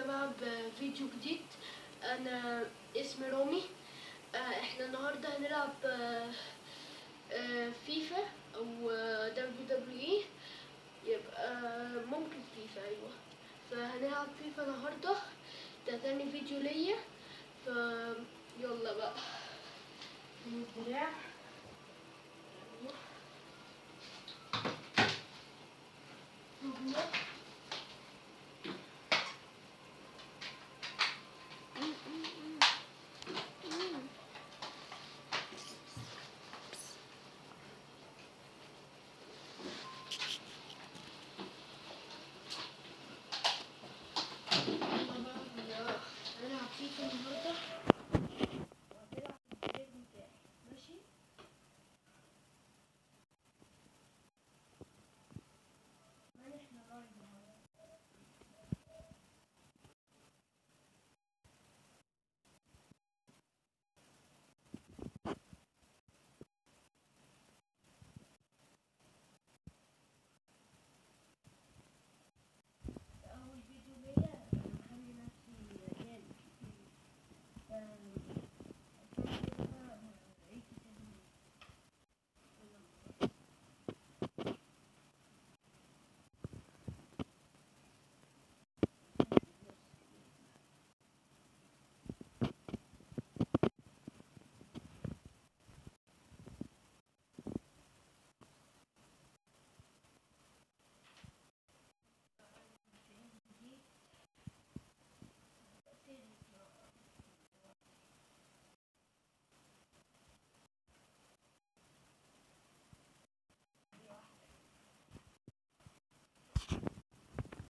جماعة بفيديو جديد أنا اسمي رامي آه، احنا النهاردة هنلعب آه، آه، فيفا أو دبليو دبليو إي يبقى ممكن فيفا أيوة فهنلعب فيفا النهاردة ده تاني فيديو ليا فيلا بقى الدراع أيوة. هنلعب فيفا النهاردة